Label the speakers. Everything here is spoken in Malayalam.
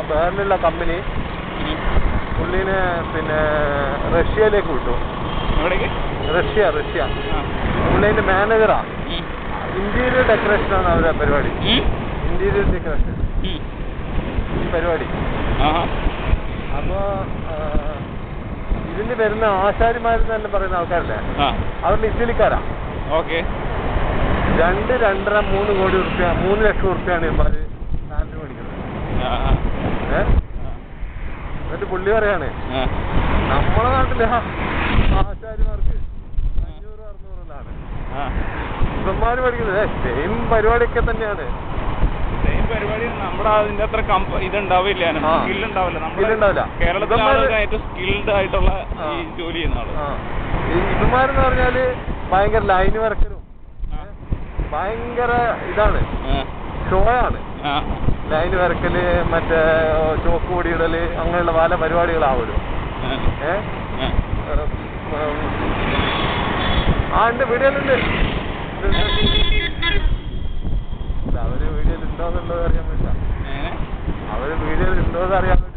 Speaker 1: ബേറിലുള്ള കമ്പനി പുള്ളീനെ പിന്നെ റഷ്യയിലേക്ക് വിട്ടു
Speaker 2: എവിടേക്ക്
Speaker 1: റഷ്യ റഷ്യ
Speaker 2: ആ.
Speaker 1: പുള്ളി അതിന്റെ മാനേജറാ
Speaker 2: ഉം.
Speaker 1: ഇന്റീരിയർ ഡെക്കറേഷൻ ആണ് അവരുടെ പരിപാടി
Speaker 2: ഉം.
Speaker 1: ഇന്റീരിയർ ഡെക്കറേഷൻ
Speaker 2: ഉം.
Speaker 1: ഈ പരിപാടി
Speaker 2: ആഹാ.
Speaker 1: അപ്പോ ആ, ഇതിന് വരുന്ന ആശാരിമാർ തന്നെ പറയുന്ന ആൾക്കാരല്ലേ
Speaker 2: ആ
Speaker 1: അവർ ഇറ്റലിക്കാരാ
Speaker 2: ഓക്കെ
Speaker 1: രണ്ട് രണ്ടര മൂന്ന് കോടി ഉറുപ്പ്യ മൂന്ന് ലക്ഷം ഉറുപ്പ്യാണ് ഇവന്മാര് സാലറി മേടിക്കുന്നത്
Speaker 2: ആ ആ.
Speaker 1: ഏ എന്നിട്ട് പുള്ളി പറയാണ്
Speaker 2: ആ.
Speaker 1: നമ്മളെ നാട്ടിലെ ആ ആശാരിമാർക്ക് അഞ്ഞൂറ് അറുന്നൂറിലാണ്
Speaker 2: ആ.
Speaker 1: ഇവന്മാര് പഠിക്കുന്നത് സെയിം പരിപാടിയൊക്കെ തന്നെയാണ്
Speaker 2: സെയിം പരിപാടി നമ്മുടെ അതിന്റെ അത്ര കമ്പ ഇതുണ്ടാവില്ല
Speaker 1: ആ.
Speaker 2: സ്കിൽ ഉണ്ടാവില്ല
Speaker 1: Skill ഉണ്ടാവില്ല.
Speaker 2: കേരളത്തിലെ
Speaker 1: ഇവന്മാര്
Speaker 2: ആളുകൾ ഏറ്റവും സ്കിൽഡ് ആയിട്ടുള്ള
Speaker 1: ആ.
Speaker 2: ഈ ജോലി ചെയ്യുന്ന ആള്
Speaker 1: ആ ഈ ഇവന്മാരെന്ന് പറഞ്ഞാല് ഭയങ്കര ലൈന് വരക്കലും
Speaker 2: ആ.
Speaker 1: ഭയങ്കര ഇതാണ്
Speaker 2: ആ.
Speaker 1: ഷോ ആണ്
Speaker 2: ആ.
Speaker 1: ലൈന് വരക്കല് മറ്റേ ചോക്ക് പൊടിയിടല് അങ്ങനെയുള്ള പല പരിപാടികളാവുമല്ലോ
Speaker 2: ആ.
Speaker 1: ഏ
Speaker 2: ആ.
Speaker 1: ഏഹ്, ഉം. ആ ഉണ്ട് വീഡിയോയിലുണ്ട് അവര് വീഡിയോയിൽ ഉണ്ടോന്നുള്ളത് അറിയാൻ വേണ്ട
Speaker 2: എങ്ങനെ?
Speaker 1: അവര് വീഡിയോയിൽ ഉണ്ടോന്ന് അറിയാൻ